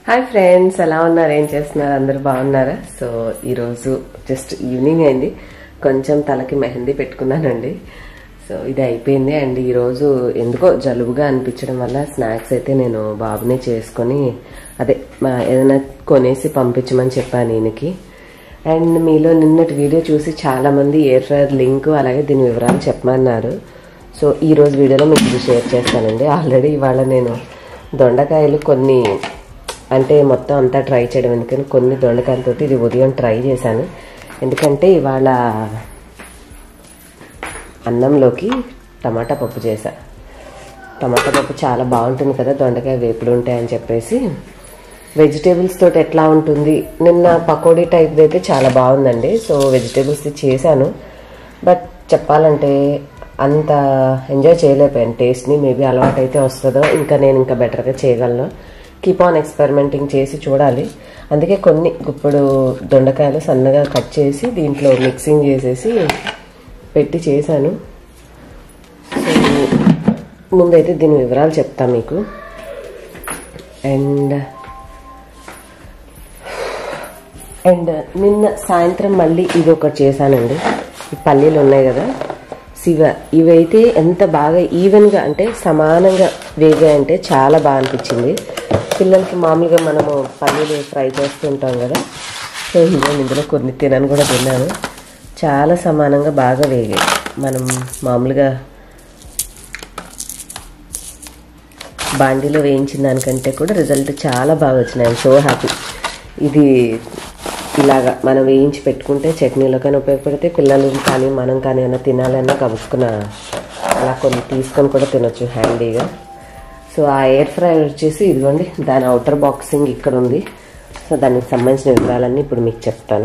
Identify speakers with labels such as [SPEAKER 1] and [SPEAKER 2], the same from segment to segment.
[SPEAKER 1] hi friends ఎలా ఉన్నారు ఏం చేస్తున్నారు అందరూ బాగున్నారా సో ఈరోజు జస్ట్ ఈవినింగ్ అయింది కొంచెం తలకి మెహందీ పెట్టుకున్నానండి సో ఇది అయిపోయింది అండ్ ఈరోజు ఎందుకో జలుబుగా అనిపించడం వల్ల స్నాక్స్ అయితే నేను బాబునే చేసుకొని అదే మా ఏదైనా కొనేసి పంపించమని చెప్పాను ఈయనకి అండ్ మీలో నిన్నటి వీడియో చూసి చాలా మంది ఎయిర్ ఫ్రైయర్ లింక్ అలాగే దీని వివరాలు చెప్పమన్నారు సో ఈ రోజు వీడియోలో మీకు ఇది షేర్ చేస్తానండి ఆల్రెడీ ఇవాళ నేను దొండకాయలు కొన్ని అంటే మొత్తం అంతా ట్రై చేయడం ఎందుకని కొన్ని దొండకాయలతోటి ఇది ఉదయం ట్రై చేశాను ఎందుకంటే ఇవాళ అన్నంలోకి టమాటా పప్పు చేశా టమాటా పప్పు చాలా బాగుంటుంది కదా దొండకాయ వేపుడు ఉంటాయని చెప్పేసి వెజిటేబుల్స్ తోటి ఎట్లా ఉంటుంది నిన్న పకోడీ టైప్ అయితే చాలా బాగుందండి సో వెజిటేబుల్స్ చేశాను బట్ చెప్పాలంటే అంత ఎంజాయ్ చేయలేకపోయాను టేస్ట్ని మేబీ అలవాటు అయితే వస్తుందో ఇంకా నేను ఇంకా బెటర్గా చేయగలను కీప్ ఆన్ ఎక్స్పెరిమెంటింగ్ చేసి చూడాలి అందుకే కొన్ని గుప్పుడు దొండకాయలు సన్నగా కట్ చేసి దీంట్లో మిక్సింగ్ చేసేసి పెట్టి చేశాను సో ముందైతే దీని వివరాలు చెప్తాను మీకు అండ్ అండ్ నిన్న సాయంత్రం మళ్ళీ ఇది ఒకటి చేశానండి ఈ పల్లీలు ఉన్నాయి కదా శివ ఇవైతే ఎంత బాగా ఈవెన్గా అంటే సమానంగా వేగాయంటే చాలా బాగా అనిపించింది పిల్లలకి మామూలుగా మనము పల్లీలు ఫ్రై చేస్తూ ఉంటాం కదా సో ఇవే ఇందులో కొన్ని తినని కూడా తిన్నాను చాలా సమానంగా బాగా వేగాయి మనం మామూలుగా బాండీలో వేయించిన దానికంటే కూడా రిజల్ట్ చాలా బాగా వచ్చినాయి ఐమ్ సో హ్యాపీ ఇది ఇలాగా మనం వేయించి పెట్టుకుంటే చట్నీలో కానీ ఉపయోగపడితే పిల్లలు కానీ మనం కానీ ఏమైనా తినాలన్నా కలుసుకున్న అలా కొన్ని తీసుకొని కూడా తినొచ్చు హ్యాండీగా సో ఆ ఎయిర్ ఫ్రై వచ్చేసి ఇదిగోండి దాని అవుటర్ బాక్సింగ్ ఇక్కడ ఉంది సో దానికి సంబంధించిన వివరాలన్నీ ఇప్పుడు మీకు చెప్తాను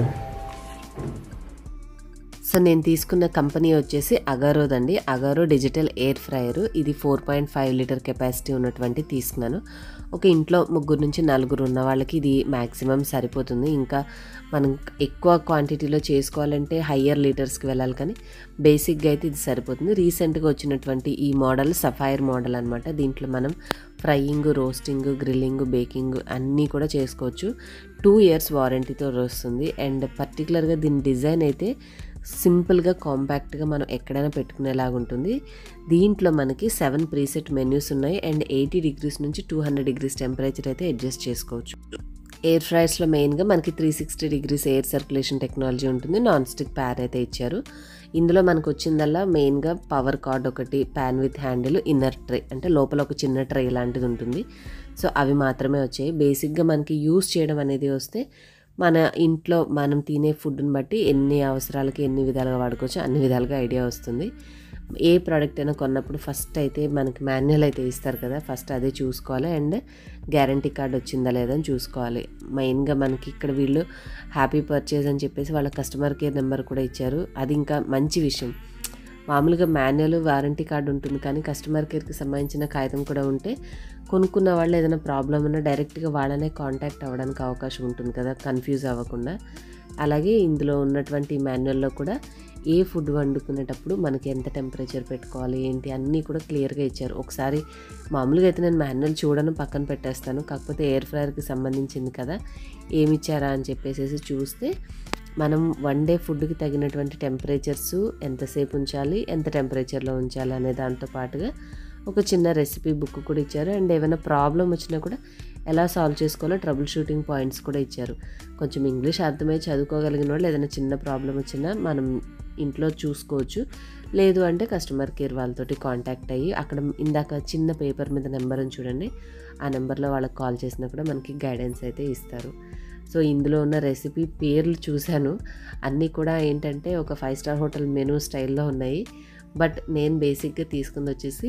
[SPEAKER 1] సో నేను తీసుకున్న కంపెనీ వచ్చేసి అగారోద్ అండి అగారో డిజిటల్ ఎయిర్ ఫ్రైయర్ ఇది four point five litre capacity ఉన్నటువంటి తీసుకున్నాను ఒక ఇంట్లో ముగ్గురు నుంచి నలుగురు ఉన్న వాళ్ళకి ఇది మ్యాక్సిమం సరిపోతుంది ఇంకా మనం ఎక్కువ క్వాంటిటీలో చేసుకోవాలంటే హయ్యర్ లీటర్స్కి వెళ్ళాలి కానీ బేసిక్గా అయితే ఇది సరిపోతుంది రీసెంట్గా వచ్చినటువంటి ఈ మోడల్ సఫైర్ మోడల్ అనమాట దీంట్లో మనం ఫ్రైయింగ్ రోస్టింగ్ గ్రిల్లింగ్ బేకింగ్ అన్నీ కూడా చేసుకోవచ్చు టూ ఇయర్స్ వారంటీతో వస్తుంది అండ్ పర్టికులర్గా దీని డిజైన్ అయితే సింపుల్గా కాంపాక్ట్గా మనం ఎక్కడైనా పెట్టుకునేలాగా ఉంటుంది దీంట్లో మనకి సెవెన్ ప్రీసెట్ మెన్యూస్ ఉన్నాయి అండ్ ఎయిటీ డిగ్రీస్ నుంచి టూ హండ్రెడ్ డిగ్రీస్ టెంపరేచర్ అయితే అడ్జస్ట్ చేసుకోవచ్చు ఎయిర్ ఫ్రైస్లో మెయిన్గా మనకి three sixty degrees air circulation technology ఉంటుంది నాన్ స్టిక్ ప్యాన్ అయితే ఇచ్చారు ఇందులో మనకు వచ్చిందల్లా మెయిన్గా పవర్ కార్డ్ ఒకటి pan with handle inner tray అంటే లోపల ఒక చిన్న ట్రే లాంటిది ఉంటుంది సో అవి మాత్రమే వచ్చాయి బేసిక్గా మనకి యూస్ చేయడం అనేది వస్తే మన ఇంట్లో మనం తినే ఫుడ్ని బట్టి ఎన్ని అవసరాలకి ఎన్ని విధాలుగా వాడుకోవచ్చు అన్ని విధాలుగా ఐడియా వస్తుంది ఏ ప్రోడక్ట్ అయినా కొన్నప్పుడు ఫస్ట్ అయితే మనకి మాన్యువల్ అయితే ఇస్తారు కదా ఫస్ట్ అదే చూసుకోవాలి అండ్ గ్యారంటీ కార్డ్ వచ్చిందా లేదా అని చూసుకోవాలి మెయిన్గా మనకి ఇక్కడ వీళ్ళు హ్యాపీ పర్చేజ్ అని చెప్పేసి వాళ్ళ కస్టమర్ కేర్ నెంబర్ కూడా ఇచ్చారు అది ఇంకా మంచి విషయం మామూలుగా మాన్యువల్ వారంటీ కార్డు ఉంటుంది కానీ కస్టమర్ కేర్కి సంబంధించిన కాగితం కూడా ఉంటే కొనుక్కున్న వాళ్ళు ఏదైనా ప్రాబ్లం ఉన్నా డైరెక్ట్గా వాళ్ళనే కాంటాక్ట్ అవ్వడానికి అవకాశం ఉంటుంది కదా కన్ఫ్యూజ్ అవ్వకుండా అలాగే ఇందులో ఉన్నటువంటి మాన్యువల్లో కూడా ఏ ఫుడ్ వండుకునేటప్పుడు మనకి ఎంత టెంపరేచర్ పెట్టుకోవాలి ఏంటి అన్నీ కూడా క్లియర్గా ఇచ్చారు ఒకసారి మామూలుగా అయితే నేను మాన్యువల్ చూడను పక్కన పెట్టేస్తాను కాకపోతే ఎయిర్ ఫ్రైయర్కి సంబంధించింది కదా ఏమి ఇచ్చారా అని చెప్పేసి చూస్తే మనం వన్ డే ఫుడ్కి తగినటువంటి టెంపరేచర్స్ ఎంతసేపు ఉంచాలి ఎంత టెంపరేచర్లో ఉంచాలి అనే దాంతో పాటుగా ఒక చిన్న రెసిపీ బుక్ కూడా ఇచ్చారు అండ్ ఏమైనా ప్రాబ్లం వచ్చినా కూడా ఎలా సాల్వ్ చేసుకోవాలో ట్రబుల్ షూటింగ్ పాయింట్స్ కూడా ఇచ్చారు కొంచెం ఇంగ్లీష్ అర్థమై చదువుకోగలిగిన వాళ్ళు ఏదైనా చిన్న ప్రాబ్లం వచ్చినా మనం ఇంట్లో చూసుకోవచ్చు లేదు అంటే కస్టమర్ కేర్ వాళ్ళతోటి కాంటాక్ట్ అయ్యి అక్కడ ఇందాక చిన్న పేపర్ మీద నెంబర్ అని చూడండి ఆ నెంబర్లో వాళ్ళకి కాల్ చేసినా కూడా మనకి గైడెన్స్ అయితే ఇస్తారు సో ఇందులో ఉన్న రెసిపీ పేర్లు చూశాను అన్నీ కూడా ఏంటంటే ఒక ఫైవ్ స్టార్ హోటల్ మెనూ స్టైల్లో ఉన్నాయి బట్ నేను బేసిక్గా తీసుకుంది వచ్చేసి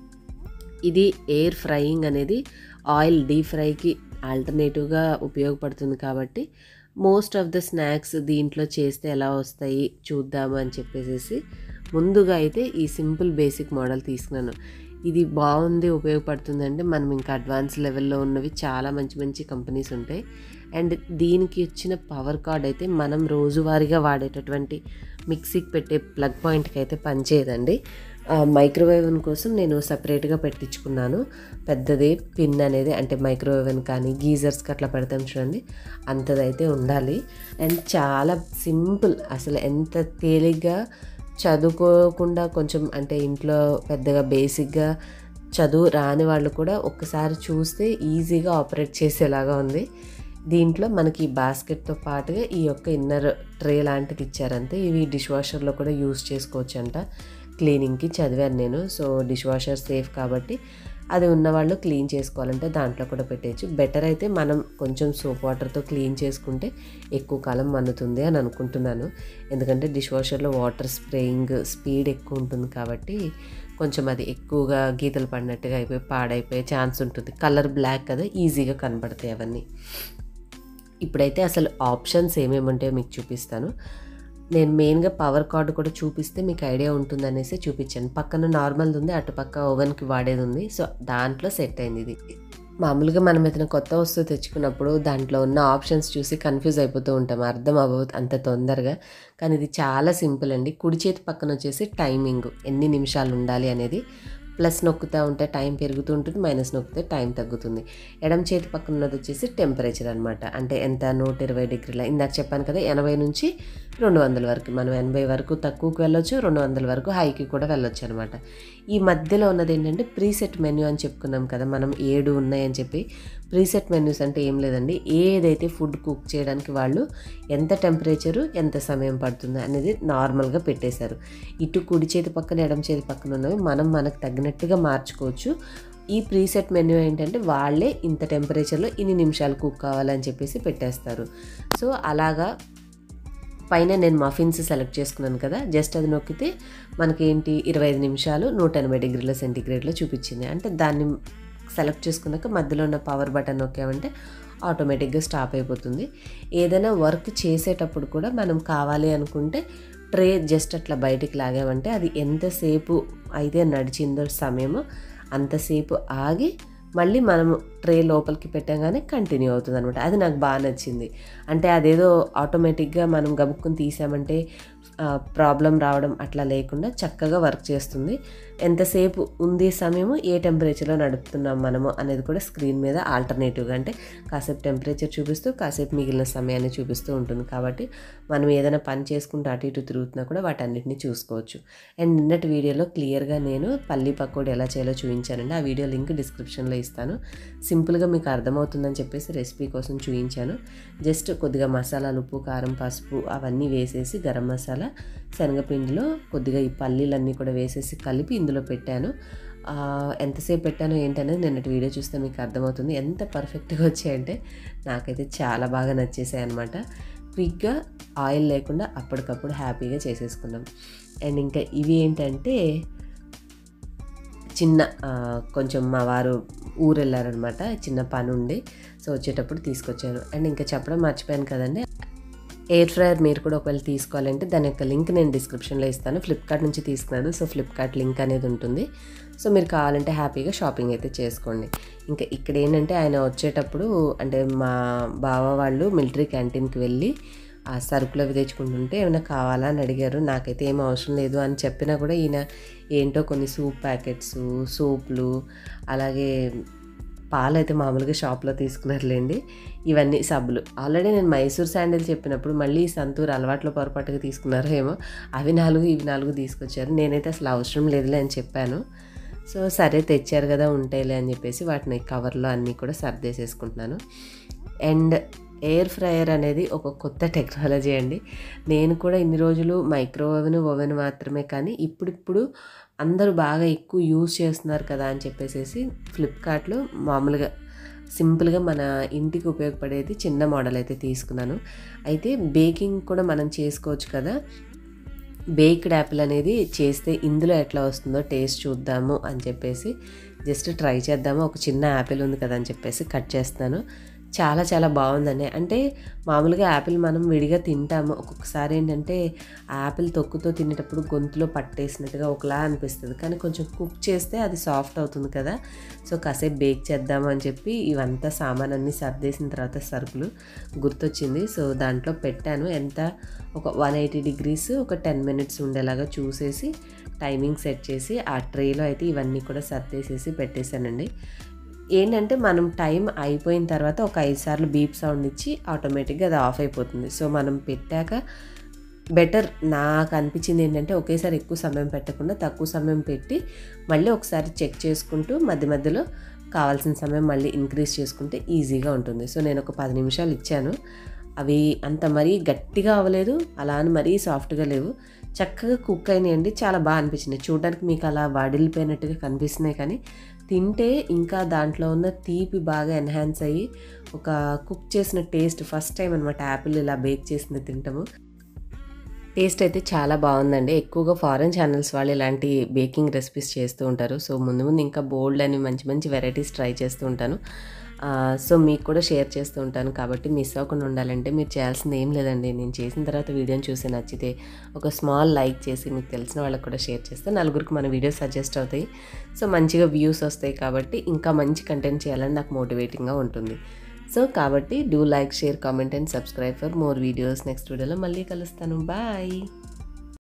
[SPEAKER 1] ఇది ఎయిర్ ఫ్రైయింగ్ అనేది ఆయిల్ డీప్ ఫ్రైకి ఆల్టర్నేటివ్గా ఉపయోగపడుతుంది కాబట్టి మోస్ట్ ఆఫ్ ద స్నాక్స్ దీంట్లో చేస్తే ఎలా వస్తాయి చూద్దాము అని చెప్పేసి ముందుగా అయితే ఈ సింపుల్ బేసిక్ మోడల్ తీసుకున్నాను ఇది బాగుంది ఉపయోగపడుతుంది అంటే మనం ఇంకా అడ్వాన్స్ లెవెల్లో ఉన్నవి చాలా మంచి మంచి కంపెనీస్ ఉంటాయి అండ్ దీనికి ఇచ్చిన పవర్ కార్డ్ అయితే మనం రోజువారీగా వాడేటటువంటి మిక్సీకి పెట్టే ప్లగ్ పాయింట్కి అయితే పనిచేయదండి మైక్రోవేవ్ కోసం నేను సపరేట్గా పెట్టించుకున్నాను పెద్దది పిన్ అనేది అంటే మైక్రోవేవ్ కానీ గీజర్స్కి అట్లా పెడతాం చూడండి అంతదైతే ఉండాలి అండ్ చాలా సింపుల్ అసలు ఎంత తేలిగ్గా చదువుకోకుండా కొంచెం అంటే ఇంట్లో పెద్దగా బేసిక్గా చదువు రాని వాళ్ళు కూడా ఒక్కసారి చూస్తే ఈజీగా ఆపరేట్ చేసేలాగా ఉంది దీంట్లో మనకి బాస్కెట్తో పాటుగా ఈ యొక్క ఇన్నర్ ట్రే లాంటిది ఇచ్చారంతే ఇవి డిష్ వాషర్లో కూడా యూస్ చేసుకోవచ్చు అంట క్లీనింగ్కి చదివాను నేను సో డిష్ వాషర్ సేఫ్ కాబట్టి అది ఉన్నవాళ్ళు క్లీన్ చేసుకోవాలంటే దాంట్లో కూడా పెట్టేయచ్చు బెటర్ అయితే మనం కొంచెం సోప్ వాటర్తో క్లీన్ చేసుకుంటే ఎక్కువ కాలం మన్నుతుంది అని అనుకుంటున్నాను ఎందుకంటే డిష్ వాషర్లో వాటర్ స్ప్రేయింగ్ స్పీడ్ ఎక్కువ ఉంటుంది కాబట్టి కొంచెం అది ఎక్కువగా గీతలు పడినట్టుగా అయిపోయి పాడైపోయే ఛాన్స్ ఉంటుంది కలర్ బ్లాక్ కదా ఈజీగా కనబడతాయి అవన్నీ ఇప్పుడైతే అసలు ఆప్షన్స్ ఏమేమి ఉంటాయో మీకు చూపిస్తాను నేను మెయిన్గా పవర్ కార్డు కూడా చూపిస్తే మీకు ఐడియా ఉంటుందనేసి చూపించాను పక్కన నార్మల్ది ఉంది అటుపక్క ఓవెన్కి వాడేది ఉంది సో దాంట్లో సెట్ అయింది ఇది మామూలుగా మనం ఏదైనా కొత్త వస్తువు తెచ్చుకున్నప్పుడు దాంట్లో ఉన్న ఆప్షన్స్ చూసి కన్ఫ్యూజ్ అయిపోతూ ఉంటాం అర్థం అవ్వదు అంత తొందరగా కానీ ఇది చాలా సింపుల్ అండి కుడి చేతి పక్కన వచ్చేసి టైమింగ్ ఎన్ని నిమిషాలు ఉండాలి అనేది ప్లస్ నొక్కుతూ ఉంటే టైం పెరుగుతూ ఉంటుంది మైనస్ నొక్కితే టైం తగ్గుతుంది ఎడం చేతి పక్కన ఉన్నది వచ్చేసి టెంపరేచర్ అనమాట అంటే ఎంత నూట ఇరవై డిగ్రీల ఇందాక చెప్పాను కదా ఎనభై నుంచి రెండు వందల వరకు మనం ఎనభై వరకు తక్కువకి వెళ్ళొచ్చు రెండు వందల వరకు హైకి కూడా వెళ్ళొచ్చు అనమాట ఈ మధ్యలో ఉన్నది ఏంటంటే ప్రీసెట్ మెన్యూ అని చెప్పుకున్నాం కదా మనం ఏడు ఉన్నాయని చెప్పి ప్రీసెట్ మెన్యూస్ అంటే ఏం లేదండి ఏదైతే ఫుడ్ కుక్ చేయడానికి వాళ్ళు ఎంత టెంపరేచరు ఎంత సమయం పడుతుంది అనేది నార్మల్గా పెట్టేశారు ఇటు కుడి చేతి పక్కన ఎడం చేతి పక్కన ఉన్నవి మనం మనకు తగినట్టుగా మార్చుకోవచ్చు ఈ ప్రీసెట్ మెన్యూ ఏంటంటే వాళ్ళే ఇంత టెంపరేచర్లో ఇన్ని నిమిషాలు కుక్ కావాలని చెప్పేసి పెట్టేస్తారు సో అలాగా పైన నేను మఫిన్స్ సెలెక్ట్ చేసుకున్నాను కదా జస్ట్ అది నొక్కితే మనకి ఏంటి ఇరవై ఐదు నిమిషాలు నూట ఎనభై డిగ్రీల సెంటీగ్రేడ్లో చూపించింది అంటే దాన్ని సెలెక్ట్ చేసుకున్నాక మధ్యలో ఉన్న పవర్ బటన్ నొక్కామంటే ఆటోమేటిక్గా స్టాప్ అయిపోతుంది ఏదైనా వర్క్ చేసేటప్పుడు కూడా మనం కావాలి అనుకుంటే ట్రే జస్ట్ అట్లా బయటికి లాగామంటే అది ఎంతసేపు అయితే నడిచిందో సమయము అంతసేపు ఆగి మళ్ళీ మనము ట్రే లోపలికి పెట్టగానే కంటిన్యూ అవుతుంది అనమాట అది నాకు బాగా నచ్చింది అంటే అదేదో ఆటోమేటిక్గా మనం గబుక్కుని తీసామంటే ప్రాబ్లం రావడం అట్లా లేకుండా చక్కగా వర్క్ చేస్తుంది ఎంతసేపు ఉంది సమయము ఏ టెంపరేచర్లో నడుపుతున్నాం మనము అనేది కూడా స్క్రీన్ మీద ఆల్టర్నేటివ్గా అంటే కాసేపు టెంపరేచర్ చూపిస్తూ కాసేపు మిగిలిన సమయాన్ని చూపిస్తూ ఉంటుంది కాబట్టి మనం ఏదైనా పని చేసుకుంటూ అటు ఇటు తిరుగుతున్నా కూడా వాటన్నిటిని చూసుకోవచ్చు అండ్ నిన్నటి వీడియోలో క్లియర్గా నేను పల్లి పకోడీ ఎలా చేయాలో చూపించానండి ఆ వీడియో లింక్ డిస్క్రిప్షన్లో ఇస్తాను సింపుల్గా మీకు అర్థమవుతుందని చెప్పేసి రెసిపీ కోసం చూపించాను జస్ట్ కొద్దిగా మసాలాలు ఉప్పు కారం పసుపు అవన్నీ వేసేసి గరం మసాలా శనగపిండిలో కొద్దిగా ఈ పల్లీలన్నీ కూడా వేసేసి కలిపి ఇందులో పెట్టాను ఎంతసేపు పెట్టానో ఏంటనేది నిన్నటి వీడియో చూస్తే మీకు అర్థమవుతుంది ఎంత పర్ఫెక్ట్గా వచ్చాయంటే నాకైతే చాలా బాగా నచ్చేసాయి అనమాట క్విక్గా ఆయిల్ లేకుండా అప్పటికప్పుడు హ్యాపీగా చేసేసుకున్నాం అండ్ ఇంకా ఇవి ఏంటంటే చిన్న కొంచెం మా వారు ఊరు వెళ్ళారనమాట చిన్న పని ఉండి సో వచ్చేటప్పుడు తీసుకొచ్చారు అండ్ ఇంకా చెప్పడం మర్చిపోయాను కదండి ఎయిర్ ఫ్రైయర్ మీరు కూడా ఒకవేళ తీసుకోవాలంటే దాని యొక్క లింక్ నేను డిస్క్రిప్షన్లో ఇస్తాను ఫ్లిప్కార్ట్ నుంచి తీసుకున్నాను సో ఫ్లిప్కార్ట్ లింక్ అనేది ఉంటుంది సో మీరు కావాలంటే హ్యాపీగా షాపింగ్ అయితే చేసుకోండి ఇంకా ఇక్కడ ఏంటంటే ఆయన వచ్చేటప్పుడు అంటే మా బావ వాళ్ళు మిలిటరీ క్యాంటీన్కి వెళ్ళి ఆ సరుకులు అవి తెచ్చుకుంటుంటే ఏమైనా కావాలా అని అడిగారు నాకైతే ఏం అవసరం లేదు అని చెప్పినా కూడా ఈయన ఏంటో కొన్ని సూప్ ప్యాకెట్స్ సోపులు అలాగే పాలు అయితే మామూలుగా షాప్లో తీసుకున్నారులేండి ఇవన్నీ సబ్బులు ఆల్రెడీ నేను మైసూర్ శాండిల్ చెప్పినప్పుడు మళ్ళీ సంతూర్ అలవాట్లో పొరపాటుగా తీసుకున్నారో ఏమో అవి నాలుగు ఇవి నాలుగు తీసుకొచ్చారు నేనైతే అసలు అవసరం లేదులే అని చెప్పాను సో సరే తెచ్చారు కదా ఉంటాయిలే అని చెప్పేసి వాటిని కవర్లో అన్నీ కూడా సర్దేసేసుకుంటున్నాను అండ్ ఎయిర్ ఫ్రయర్ అనేది ఒక కొత్త టెక్నాలజీ అండి నేను కూడా ఇన్ని రోజులు మైక్రో ఓవెన్ ఓవెన్ మాత్రమే కానీ ఇప్పుడిప్పుడు అందరూ బాగా ఎక్కువ యూజ్ చేస్తున్నారు కదా అని చెప్పేసి ఫ్లిప్కార్ట్లో మామూలుగా సింపుల్గా మన ఇంటికి ఉపయోగపడేది చిన్న మోడల్ అయితే తీసుకున్నాను అయితే బేకింగ్ కూడా మనం చేసుకోవచ్చు కదా బేక్డ్ యాపిల్ అనేది చేస్తే ఇందులో ఎట్లా వస్తుందో టేస్ట్ చూద్దాము అని చెప్పేసి జస్ట్ ట్రై చేద్దాము ఒక చిన్న యాపిల్ ఉంది కదా అని చెప్పేసి కట్ చేస్తున్నాను చాలా చాలా బాగుందండి అంటే మామూలుగా యాపిల్ మనం విడిగా తింటాము ఒక్కొక్కసారి ఏంటంటే యాపిల్ తొక్కుతో తినేటప్పుడు గొంతులో పట్టేసినట్టుగా ఒకలా అనిపిస్తుంది కానీ కొంచెం కుక్ చేస్తే అది సాఫ్ట్ అవుతుంది కదా సో కాసేపు బేక్ చేద్దాము అని చెప్పి ఇవంతా సామాన్ అన్నీ సర్దేసిన తర్వాత సరుకులు గుర్తొచ్చింది సో దాంట్లో పెట్టాను ఎంత ఒక వన్ ఎయిటీ డిగ్రీస్ ఒక టెన్ మినిట్స్ ఉండేలాగా చూసేసి టైమింగ్ సెట్ చేసి ఆ ట్రేలో అయితే ఇవన్నీ కూడా సర్దేసేసి పెట్టేశానండి ఏంటంటే మనం టైం అయిపోయిన తర్వాత ఒక ఐదు సార్లు బీప్ సౌండ్ ఇచ్చి ఆటోమేటిక్గా అది ఆఫ్ అయిపోతుంది సో మనం పెట్టాక బెటర్ నాకు అనిపించింది ఏంటంటే ఒకేసారి ఎక్కువ సమయం పెట్టకుండా తక్కువ సమయం పెట్టి మళ్ళీ ఒకసారి చెక్ చేసుకుంటూ మధ్య మధ్యలో కావాల్సిన సమయం మళ్ళీ ఇంక్రీజ్ చేసుకుంటే ఈజీగా ఉంటుంది సో నేను ఒక పది నిమిషాలు ఇచ్చాను అవి అంత మరీ గట్టిగా అవ్వలేదు అలా అని మరీ సాఫ్ట్గా లేవు చక్కగా కుక్ అయినాయండి చాలా బాగా అనిపించింది చూడడానికి మీకు అలా వడిలిపోయినట్టుగా కనిపిస్తున్నాయి కానీ తింటే ఇంకా దాంట్లో ఉన్న తీపి బాగా ఎన్హాన్స్ అయ్యి ఒక కుక్ చేసిన టేస్ట్ ఫస్ట్ టైం అనమాట యాపిల్ ఇలా బేక్ చేసింది తింటాము టేస్ట్ అయితే చాలా బాగుందండి ఎక్కువగా ఫారెన్ ఛానల్స్ వాళ్ళు ఇలాంటి బేకింగ్ రెసిపీస్ చేస్తూ ఉంటారు సో ముందు ముందు ఇంకా బోల్డ్ అని మంచి మంచి వెరైటీస్ ట్రై చేస్తూ ఉంటాను సో మీకు కూడా షేర్ చేస్తూ ఉంటాను కాబట్టి మిస్ అవ్వకుండా ఉండాలంటే మీరు చేయాల్సింది ఏం లేదండి నేను చేసిన తర్వాత వీడియోని చూసి నచ్చితే ఒక స్మాల్ లైక్ చేసి మీకు తెలిసిన వాళ్ళకి కూడా షేర్ చేస్తే నలుగురికి మన వీడియోస్ సజెస్ట్ అవుతాయి సో మంచిగా వ్యూస్ వస్తాయి కాబట్టి ఇంకా మంచి కంటెంట్ చేయాలని నాకు మోటివేటింగ్గా ఉంటుంది సో కాబట్టి do like share comment and subscribe for more videos next వీడియోలో మళ్ళీ కలుస్తాను బాయ్